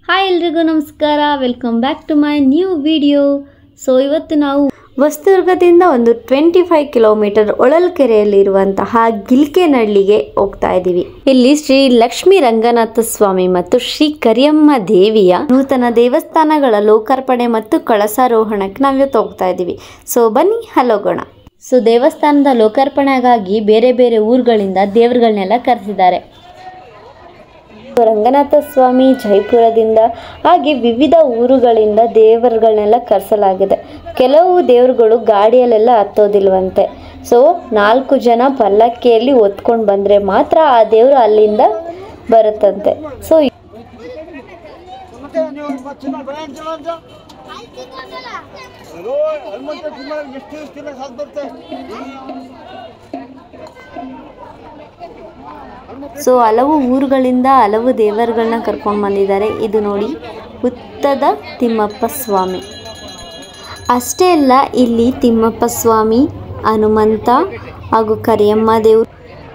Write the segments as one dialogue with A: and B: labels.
A: Hi ಎಲ್ರಿಗೂ ನಮಸ್ಕಾರ welcome back to my new video so ಇವತ್ತು ನಾವು
B: ಹೊಸದುರ್ಗದಿಂದ ಒಂದು ಟ್ವೆಂಟಿ ಫೈವ್ ಕಿಲೋಮೀಟರ್ ಹೊಳಲ್ಕೆರೆಯಲ್ಲಿರುವಂತಹ ಗಿಲ್ಕೆನಹಳ್ಳಿಗೆ ಹೋಗ್ತಾ ಇದ್ದೀವಿ ಇಲ್ಲಿ ಶ್ರೀ ಲಕ್ಷ್ಮೀ ರಂಗನಾಥ ಸ್ವಾಮಿ ಮತ್ತು ಶ್ರೀ ಕರಿಯಮ್ಮ ದೇವಿಯ ನೂತನ ದೇವಸ್ಥಾನಗಳ ಲೋಕಾರ್ಪಣೆ ಮತ್ತು ಕಳಸಾರೋಹಣಕ್ಕೆ ನಾವಿವತ್ತು ಹೋಗ್ತಾ ಇದ್ದೀವಿ ಸೊ ಬನ್ನಿ ಅಲ್ಲೋಗೋಣ
A: ಸೊ ದೇವಸ್ಥಾನದ ಲೋಕಾರ್ಪಣೆಗಾಗಿ ಬೇರೆ ಬೇರೆ ಊರುಗಳಿಂದ ದೇವರುಗಳನ್ನೆಲ್ಲ ಕರೆಸಿದ್ದಾರೆ
B: ರಂಗನಾಥ ಸ್ವಾಮಿ ಜೈಪುರದಿಂದ ಹಾಗೆ ವಿವಿಧ ಊರುಗಳಿಂದ ದೇವರುಗಳನ್ನೆಲ್ಲ ಕರೆಸಲಾಗಿದೆ ಕೆಲವು ದೇವರುಗಳು ಗಾಡಿಯಲ್ಲೆಲ್ಲ ಹತ್ತೋದಿಲ್ವಂತೆ ಸೊ ನಾಲ್ಕು ಜನ ಪಲ್ಲಕ್ಕಿಯಲ್ಲಿ ಹೊತ್ಕೊಂಡು ಬಂದರೆ ಮಾತ್ರ ಆ ದೇವರು ಅಲ್ಲಿಂದ ಬರುತ್ತಂತೆ ಸೊ ಸೊ ಹಲವು ಊರುಗಳಿಂದ ಹಲವು ದೇವರುಗಳನ್ನ ಕರ್ಕೊಂಡು ಬಂದಿದ್ದಾರೆ ಇದು ನೋಡಿ ಹುತ್ತದ ತಿಮ್ಮಪ್ಪ ಸ್ವಾಮಿ ಅಷ್ಟೇ ಅಲ್ಲ ಇಲ್ಲಿ ತಿಮ್ಮಪ್ಪ ಸ್ವಾಮಿ ಹನುಮಂತ ಹಾಗೂ ಕರಿಯಮ್ಮ ದೇವರು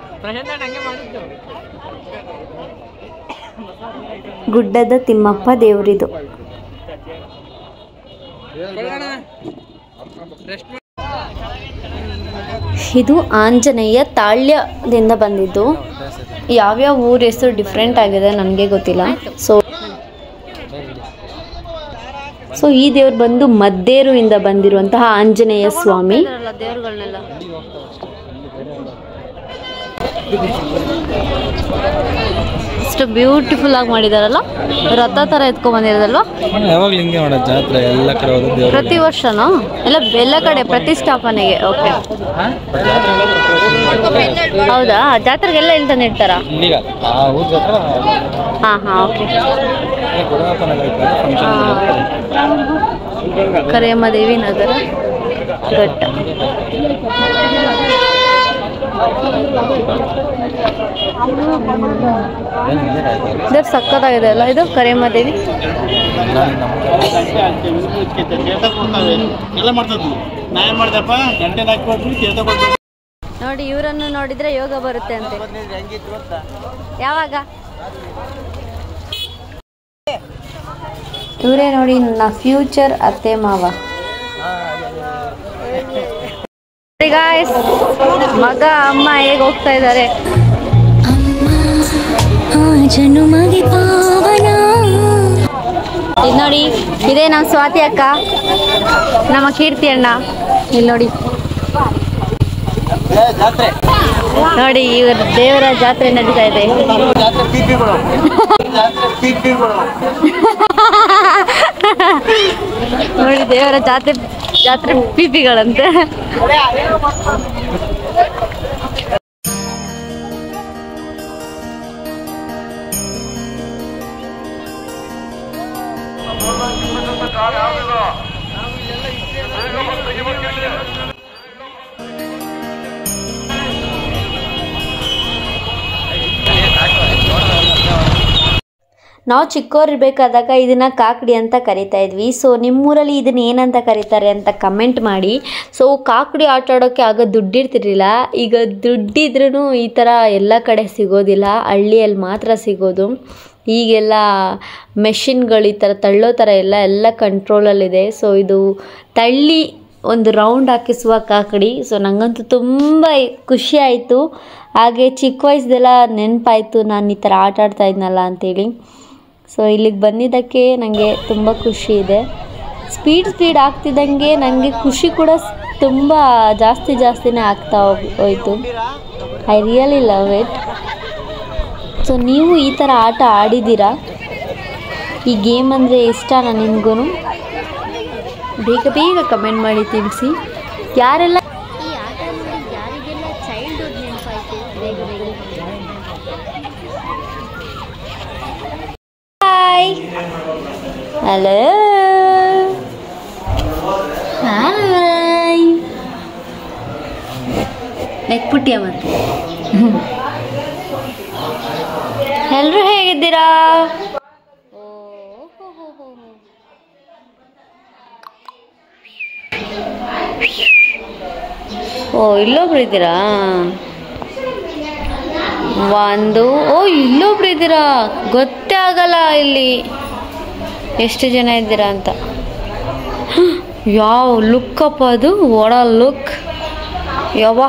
B: ಗುಡ್ಡದ ತಿಮ್ಮಪ್ಪ ದೇವರಿದು ಇದು ಆಂಜನೇಯ ತಾಳ್ಯದಿಂದ ಬಂದಿದ್ದು ಯಾವ್ಯಾವ ಊರ ಹೆಸರು ಡಿಫ್ರೆಂಟ್ ಆಗಿದೆ ನನಗೆ ಗೊತ್ತಿಲ್ಲ ಸೊ ಸೊ ಈ ದೇವ್ರು ಬಂದು ಮದ್ದೇರುವಿಂದ ಬಂದಿರುವಂತಹ ಆಂಜನೇಯ ಸ್ವಾಮಿ
A: ಅಷ್ಟು ಬ್ಯೂಟಿಫುಲ್ ಆಗಿ ಮಾಡಿದಾರಲ್ಲ ರಥ ಥರ ಎತ್ಕೊಂಡ್ ಬಂದಿರೋದಲ್ವಾ
C: ಯಾವಾಗ್ಲೂ ಹಿಂಗೆ ಮಾಡೋದು ಜಾತ್ರೆ ಎಲ್ಲ ಕಡೆ ಹೋದ ದೇವ್ರು
A: ಪ್ರತಿ ವರ್ಷನಾ ಎಲ್ಲ ಎಲ್ಲ ಕಡೆ ಪ್ರತಿಷ್ಠಾಪನೆಗೆ ಓಕೆ ಹೌದಾ ಜಾತ್ರೆಗೆಲ್ಲ ಇಲ್ಲಿ ತಂದು ಇಡ್ತಾರಾ
C: ಇಲ್ಲಿಗ ಆ ಊರ್ ಜಾತ್ರೆ
A: ಹಾಂ ಹಾಂ ಓಕೆ
C: ಗುಡಪ್ಪ ನಗರ ಫಂಕ್ಷನ್
A: ಕರಿಯಮ್ಮ ದೇವಿ ನಗರ ಘಟ್ಟ ಇದು ಸಕ್ಕತ್ತಾಗಿದೆ ಅಲ್ಲ ಇದು ಕರಿಯಮ್ಮ ದೇವಿ
D: ಎಲ್ಲ ಮಾಡ್ತದ್ದು ನಾ ಏನ್ ಮಾಡ್ದಪ್ಪ ಗಂಟೆ ಹಾಕಿ ಕೊಟ್ರಿ ತೀರ್ಥ ಕೊಟ್ಬಿಟ್ಟು
A: ನೋಡಿ ಇವರನ್ನು ನೋಡಿದ್ರೆ ಯೋಗ ಬರುತ್ತೆ ಅಂತೆ ಯಾವಾಗ
B: ಇವರೇ ನೋಡಿ ನನ್ನ ಫ್ಯೂಚರ್ ಅತ್ತೆ ಮಾವ
A: ಗಾಯ್ಸ್ ಮಗ ಅಮ್ಮ ಹೇಗೆ ಹೋಗ್ತಾ ಇದ್ದಾರೆ
E: ಜನುಮಗೆ ಪಾವನ
A: ಇದು ನೋಡಿ ಇದೇ ನಮ್ಮ ಸ್ವಾತಿ ಅಕ್ಕ ನಮ್ಮ ಕೀರ್ತಿ ಅಣ್ಣ ಇಲ್ಲಿ ನೋಡಿ
D: ಜಾತ್ರೆ
A: ನೋಡಿ ಇವ್ರ ದೇವರ ಜಾತ್ರೆ ನಡೀತಾ ಇದೆ
D: ಜಾತ್ರೆ ಪಿಪಿಗಳು ಜಾತ್ರೆ ಪಿಪಿಗಳು
A: ನೋಡಿ ದೇವರ ಜಾತ್ರೆ ಜಾತ್ರೆ ಪಿಪಿಗಳಂತೆ
B: ನಾವು ಚಿಕ್ಕವರಿರ್ಬೇಕಾದಾಗ ಇದನ್ನ ಕಾಕಡಿ ಅಂತ ಕರಿತಾ ಇದ್ವಿ ಸೊ ನಿಮ್ಮೂರಲ್ಲಿ ಇದನ್ನ ಏನಂತ ಕರೀತಾರೆ ಅಂತ ಕಮೆಂಟ್ ಮಾಡಿ ಸೊ ಕಾಕಡಿ ಆಟ ಆಡೋಕ್ಕೆ ಆಗ ದುಡ್ಡಿರ್ತಿರ್ಲಿಲ್ಲ ಈಗ ದುಡ್ಡಿದ್ರೂ ಈ ಥರ ಎಲ್ಲ ಕಡೆ ಸಿಗೋದಿಲ್ಲ ಹಳ್ಳಿಯಲ್ಲಿ ಮಾತ್ರ ಸಿಗೋದು ಈಗೆಲ್ಲ ಮೆಷಿನ್ಗಳು ಈ ಥರ ತಳ್ಳೋ ಥರ ಎಲ್ಲ ಎಲ್ಲ ಕಂಟ್ರೋಲಲ್ಲಿದೆ ಸೊ ಇದು ತಳ್ಳಿ ಒಂದು ರೌಂಡ್ ಹಾಕಿಸುವ ಕಾಕಡಿ ಸೊ ನನಗಂತೂ ತುಂಬ ಖುಷಿ ಆಯಿತು ಹಾಗೆ ಚಿಕ್ಕ ವಯಸ್ಸದೆಲ್ಲ ನೆನಪಾಯಿತು ನಾನು ಈ ಥರ ಆಟ ಆಡ್ತಾ ಇದ್ನಲ್ಲ ಅಂತೇಳಿ ಸೊ ಇಲ್ಲಿಗೆ ಬಂದಿದ್ದಕ್ಕೆ ನನಗೆ ತುಂಬ ಖುಷಿ ಇದೆ ಸ್ಪೀಡ್ ಸ್ಪೀಡ್ ಆಗ್ತಿದ್ದಂಗೆ ನನಗೆ ಖುಷಿ ಕೂಡ ಸ್- ತುಂಬ ಜಾಸ್ತಿ ಜಾಸ್ತಿನೇ ಆಗ್ತಾ ಹೋಗ್ ಹೋಯ್ತು I really love it so ನೀವು ಈ ಥರ ಆಟ ಆಡಿದ್ದೀರಾ ಈ ಗೇಮ್ ಅಂದರೆ ಇಷ್ಟನಾ ನಿಮಗೂ ಬೇಗ ಬೇಗ ಕಮೆಂಟ್ ಮಾಡಿ ತಿಳಿಸಿ ಯಾರೆಲ್ಲ
A: ಈ ಆಟ ನೋಡಿ ಯಾರಿಗೆಲ್ಲ ಚೈಲ್ಡ್ಹುಡ್ ನೆನಪಾಯ್ತು ಬೇಗ ಬೇಗ
B: ಹಾಯ್ ಹಲೋ ಹಾಯ್ ನೆಕ್ಪುಟ್ಟಿಯ ಮತ್ತೆ ಎಲ್ಲರೂ ಹೇಗಿದ್ದೀರಾ ಓ ಇಲ್ಲೊಬ್ರು ಇದ್ದೀರಾ ಒಂದು ಓ ಇಲ್ಲೊಬ್ರು ಇದ್ದೀರಾ ಗೊತ್ತೇ ಆಗಲ್ಲ ಇಲ್ಲಿ
A: ಎಷ್ಟು ಜನ ಇದ್ದೀರಾ ಅಂತ ಯಾವ ಲುಕ್ಕಪ್ಪ ಅದು ಒಡ ಲುಕ್ ಯಾವ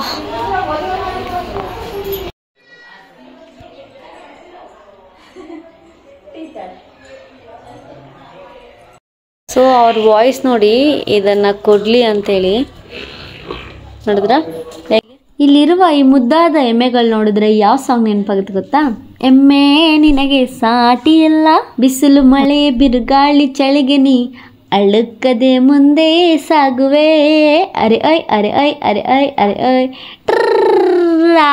A: ಸೊ ಅವ್ರ ವಾಯ್ಸ್ ನೋಡಿ ಇದನ್ನ ಕೊಡ್ಲಿ ಅಂತೇಳಿ ನೋಡಿದ್ರ ಇಲ್ಲಿರುವ ಈ ಮುದ್ದಾದ ಎಮ್ಮೆಗಳು ನೋಡಿದ್ರೆ ಯಾವ ಸಾಂಗ್ ನೆನಪಾಗುತ್ತೆ ಗೊತ್ತಾ ಎಮ್ಮೆ ನಿನಗೆ ಸಾಟಿ ಎಲ್ಲ ಬಿಸಿಲು ಮಳೆ ಬಿರುಗಾಳಿ ಚಳಿಗೆ ನೀ ಅಳುಕದೆ ಮುಂದೆ ಸಾಗುವೆ ಅರೆ ಐ ಅರೆ ಐ ಅರೆ ಐ ಅರೆ ಐ ಟ್ರಾ.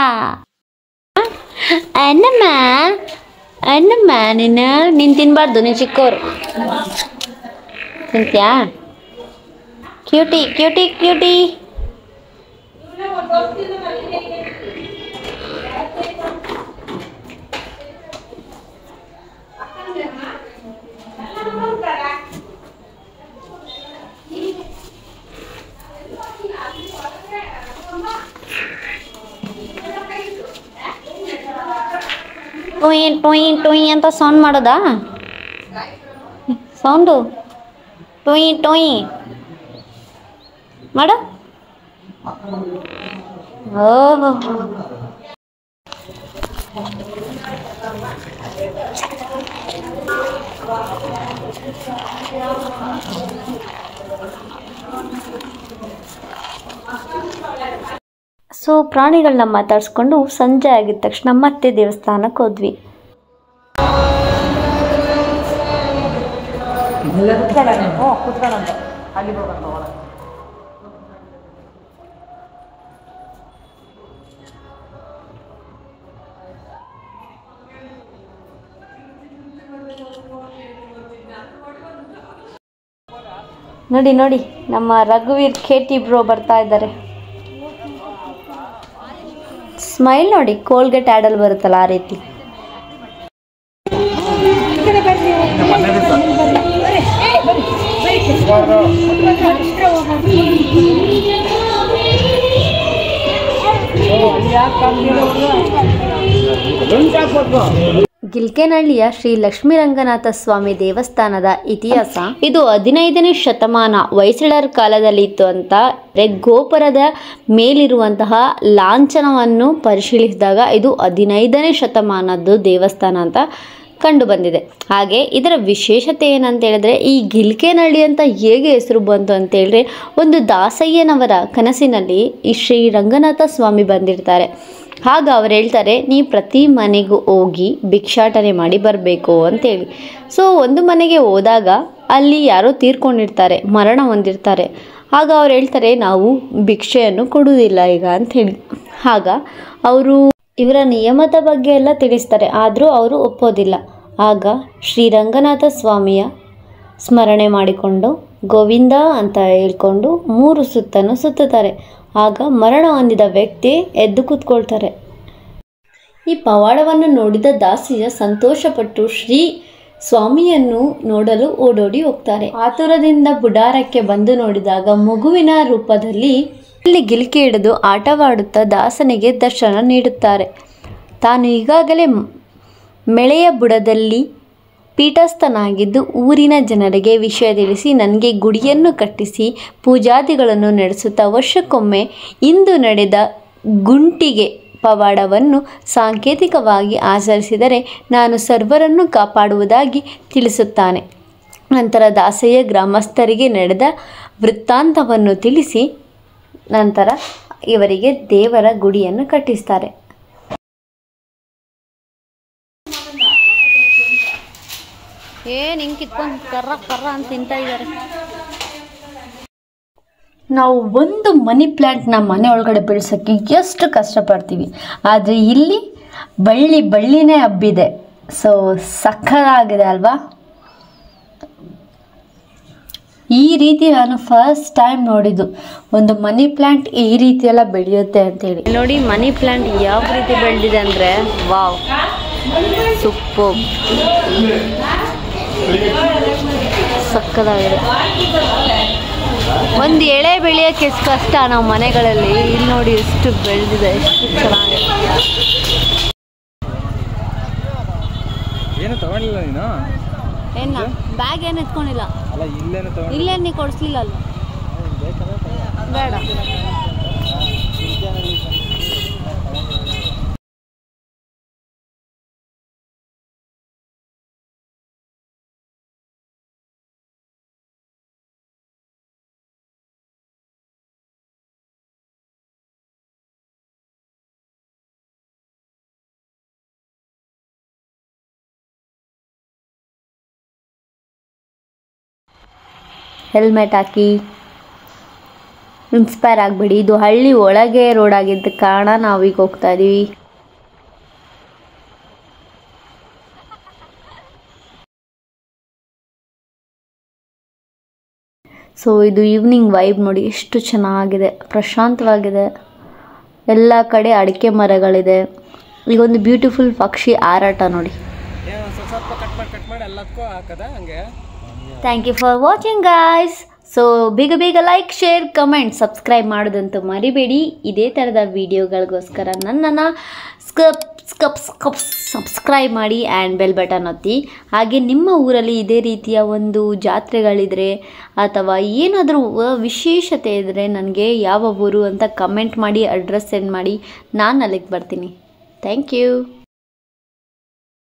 A: ಅನ್ನಮ್ಮ ಅನ್ನಮ್ಮ ನೀನು ನೀನು ತಿನ್ಬಾರ್ದು ನೀನು ಚಿಕ್ಕವರು ತಿಂತ್ಯಾ ಕ್ಯೂಟಿ ಕ್ಯೂಟಿ ಕ್ಯೂಟಿ ಟೊಯ್ ಟೊಯ್ ಟೊಯ್ ಅಂತ ಸೌಂಡ್ ಮಾಡೋದಾ ಸೌಂಡು ಟೊಯ್ ಟೊಯ್ ಮಾಡು ಓಹೋ ಸೊ ಪ್ರಾಣಿಗಳನ್ನ ಮಾತಾಡಿಸ್ಕೊಂಡು ಸಂಜೆ ಆಗಿದ ತಕ್ಷಣ ಮತ್ತೆ ದೇವಸ್ಥಾನಕ್ಕೆ ಹೋದ್ವಿ ನೋಡಿ ನೋಡಿ ನಮ್ಮ ರಘುವೀರ್ ಖೇಟಿ ಬ್ರೋ ಬರ್ತಾ ಇದ್ದಾರೆ ಸ್ಮೈಲ್ ನೋಡಿ ಕೋಲ್ಗೇಟ್ ಆ್ಯಡಲ್ಲಿ ಬರುತ್ತಲ್ಲ ಆ ರೀತಿ ಗಿಲ್ಕೆನಹಳ್ಳಿಯ ಶ್ರೀ ಲಕ್ಷ್ಮೀರಂಗನಾಥ ಸ್ವಾಮಿ ದೇವಸ್ಥಾನದ ಇತಿಹಾಸ ಇದು ಹದಿನೈದನೇ ಶತಮಾನ ಹೊಯ್ಸಳರ ಕಾಲದಲ್ಲಿ ಇತ್ತು ಅಂತ ಅಂದ್ರೆ ಗೋಪುರದ ಮೇಲಿರುವಂತಹ ಲಾಂಛನವನ್ನು ಪರಿಶೀಲಿಸಿದಾಗ ಇದು ಹದಿನೈದನೇ ಶತಮಾನದ್ದು ದೇವಸ್ಥಾನ ಅಂತ ಕಂಡು ಬಂದಿದೆ ಹಾಗೆ ಇದರ ವಿಶೇಷತೆ ಏನಂತ ಹೇಳಿದ್ರೆ ಈ ಗಿಲ್ಕೆನಹಳ್ಳಿ ಅಂತ ಹೇಗೆ ಹೆಸರು ಬಂತು ಅಂತ ಹೇಳಿದ್ರೆ ಒಂದು ದಾಸಯ್ಯನವರ ಕನಸಿನಲ್ಲಿ ಈ ಶ್ರೀ ರಂಗನಾಥ ಸ್ವಾಮಿ ಬಂದಿರ್ತಾರೆ ಆಗ ಅವ್ರು ಹೇಳ್ತಾರೆ ನೀ ಪ್ರತಿ ಮನೆಗೂ ಹೋಗಿ ಭಿಕ್ಷಾಟನೆ ಮಾಡಿ ಬರಬೇಕು ಅಂತೇಳಿ ಸೊ ಒಂದು ಮನೆಗೆ ಹೋದಾಗ ಅಲ್ಲಿ ಯಾರೋ ತೀರ್ಕೊಂಡಿರ್ತಾರೆ ಮರಣ ಹೊಂದಿರ್ತಾರೆ ಆಗ ಅವ್ರು ಹೇಳ್ತಾರೆ ನಾವು ಭಿಕ್ಷೆಯನ್ನು ಕೊಡುವುದಿಲ್ಲ ಈಗ ಅಂಥೇಳಿ ಆಗ ಅವರು ಇವರ ನಿಯಮದ ಬಗ್ಗೆ ಎಲ್ಲ ತಿಳಿಸ್ತಾರೆ ಆದರೂ ಅವರು ಒಪ್ಪೋದಿಲ್ಲ ಆಗ ಶ್ರೀರಂಗನಾಥ ಸ್ವಾಮಿಯ ಸ್ಮರಣೆ ಮಾಡಿಕೊಂಡು ಗೋವಿಂದ ಅಂತ ಹೇಳ್ಕೊಂಡು ಮೂರು ಸುತ್ತನ್ನು ಸುತ್ತುತ್ತಾರೆ ಆಗ ಮರಣ ಹೊಂದಿದ ವ್ಯಕ್ತಿ ಎದ್ದು ಕೂತ್ಕೊಳ್ತಾರೆ ಈ ಪವಾಡವನ್ನು ನೋಡಿದ ದಾಸಿಯ ಸಂತೋಷಪಟ್ಟು ಶ್ರೀ ಸ್ವಾಮಿಯನ್ನು ನೋಡಲು ಓಡೋಡಿ ಹೋಗ್ತಾರೆ ಆತುರದಿಂದ ಬುಡಾರಕ್ಕೆ ಬಂದು ನೋಡಿದಾಗ ಮಗುವಿನ ರೂಪದಲ್ಲಿ ಇಲ್ಲಿ ಗಿಲ್ಕಿ ಹಿಡಿದು ಆಟವಾಡುತ್ತಾ ದಾಸನಿಗೆ ದರ್ಶನ ನೀಡುತ್ತಾರೆ ತಾನು ಈಗಾಗಲೇ ಮೆಳೆಯ ಬುಡದಲ್ಲಿ ಪೀಠಸ್ಥನಾಗಿದ್ದು ಊರಿನ ಜನರಿಗೆ ವಿಷಯ ತಿಳಿಸಿ ನನಗೆ ಗುಡಿಯನ್ನು ಕಟ್ಟಿಸಿ ಪೂಜಾದಿಗಳನ್ನು ನಡೆಸುತ್ತಾ ವರ್ಷಕ್ಕೊಮ್ಮೆ ಇಂದು ನಡೆದ ಗುಂಟಿಗೆ ಪವಾಡವನ್ನು ಸಾಂಕೇತಿಕವಾಗಿ ಆಚರಿಸಿದರೆ ನಾನು ಸರ್ವರನ್ನು ಕಾಪಾಡುವುದಾಗಿ ತಿಳಿಸುತ್ತಾನೆ ನಂತರ ದಾಸಯ್ಯ ಗ್ರಾಮಸ್ಥರಿಗೆ ನಡೆದ ವೃತ್ತಾಂತವನ್ನು ತಿಳಿಸಿ ನಂತರ ಇವರಿಗೆ ದೇವರ ಗುಡಿಯನ್ನು ಕಟ್ಟಿಸ್ತಾರೆ ಏನು ಹಿಂಗೆ ಕಿತ್ಕೊಂಡು ಕರ್ರ ಕರ್ರ ಅಂತ ತಿಂತಾ ಇದ್ದಾರೆ ನಾವು ಒಂದು ಮನಿ ಪ್ಲ್ಯಾಂಟ್ನ ಮನೆ ಒಳಗಡೆ ಬೆಳೆಸೋಕ್ಕೆ ಎಷ್ಟು ಕಷ್ಟಪಡ್ತೀವಿ ಆದರೆ ಇಲ್ಲಿ ಬಳ್ಳಿ ಬಳ್ಳಿನೇ ಹಬ್ಬಿದೆ ಸೊ ಸಕ್ಕತ್ತಾಗಿದೆ ಅಲ್ವಾ ಈ ರೀತಿ ನಾನು ಫಸ್ಟ್ ಟೈಮ್ ನೋಡಿದ್ದು ಒಂದು ಮನಿ ಪ್ಲ್ಯಾಂಟ್ ಈ ರೀತಿ ಎಲ್ಲ ಬೆಳೆಯುತ್ತೆ ಅಂತೇಳಿ ನೋಡಿ ಮನಿ ಪ್ಲ್ಯಾಂಟ್ ಯಾವ ರೀತಿ ಬೆಳೆದಿದೆ ಅಂದರೆ ವಾವ್ ಸೂಪರ್ ಸಕ್ಕದಾಗಿದೆ ಒಂದು ಎಳೆ ಬೆಳೆಯೋಕ್ಕೆ ಎಷ್ಟು ಕಷ್ಟ ನಾವು ಮನೆಗಳಲ್ಲಿ ಇಲ್ಲಿ ನೋಡಿ ಎಷ್ಟು ಬೆಳೆದಿದೆ ಎಷ್ಟು ಚೆನ್ನಾಗಿದೆ
C: ಏನು ತಗೊಂಡಿಲ್ಲ ನೀನು
A: ಏನ ಬ್ಯಾಗ್ ಏನು ಎತ್ಕೊಂಡಿಲ್ಲ
C: ಅಲ್ಲ ಇಲ್ಲೇನೆ ತಗೊಂಡು
A: ಇಲ್ಲೇ ನೀ ಕೊಡಿಸ್ಲಿಲ್ಲ ಅಲ್ಲ ಬೇಡ ಹೆಲ್ಮೆಟ್ ಹಾಕಿ ಇನ್ಸ್ಪೈರ್ ಆಗಬೇಡಿ ಇದು ಹಳ್ಳಿ ಒಳಗೆ ರೋಡ್ ಆಗಿದ್ದ ಕಾರಣ ನಾವೀಗ ಹೋಗ್ತಾ ಇದೀವಿ ಸೊ ಇದು ಈವ್ನಿಂಗ್ ವೈಬ್ ನೋಡಿ ಎಷ್ಟು ಚೆನ್ನಾಗಿದೆ ಪ್ರಶಾಂತವಾಗಿದೆ ಎಲ್ಲ ಕಡೆ ಅಡಿಕೆ ಮರಗಳಿದೆ ಈಗ ಒಂದು ಬ್ಯೂಟಿಫುಲ್ ಪಕ್ಷಿ ಹಾರಾಟ ನೋಡಿ
C: ಏನು ಸ್ವಲ್ಪ ಸ್ವಲ್ಪ ಕಟ್ ಮಾಡಿ ಕಟ್ ಮಾಡಿ ಎಲ್ಲದಕ್ಕೂ ಹಾಕದ ಹಂಗೆ
A: thank you for watching guys so ಬೇಗ ಬೇಗ ಲೈಕ್ ಶೇರ್ ಕಮೆಂಟ್ ಸಬ್ಸ್ಕ್ರೈಬ್ ಮಾಡೋದಂತೂ ಮರಿಬೇಡಿ ಇದೇ ಥರದ ವಿಡಿಯೋಗಳಿಗೋಸ್ಕರ ನನ್ನನ್ನು ಸ್ಕಪ್ ಸ್ಕಪ್ ಸ್ಕಪ್ ಸಬ್ಸ್ಕ್ರೈಬ್ ಮಾಡಿ ಆ್ಯಂಡ್ ಬೆಲ್ ಬಟನ್ ಒತ್ತಿ ಹಾಗೆ ನಿಮ್ಮ ಊರಲ್ಲಿ ಇದೇ ರೀತಿಯ ಒಂದು ಜಾತ್ರೆಗಳಿದ್ರೆ ಅಥವಾ ಏನಾದರೂ ವಿಶೇಷತೆ ಇದ್ದರೆ ನನಗೆ ಯಾವ ಊರು ಅಂತ ಕಮೆಂಟ್ ಮಾಡಿ ಅಡ್ರೆಸ್ ಸೆಂಡ್ ಮಾಡಿ ನಾನು ಅಲ್ಲಿಗೆ ಬರ್ತೀನಿ ಥ್ಯಾಂಕ್ ಯು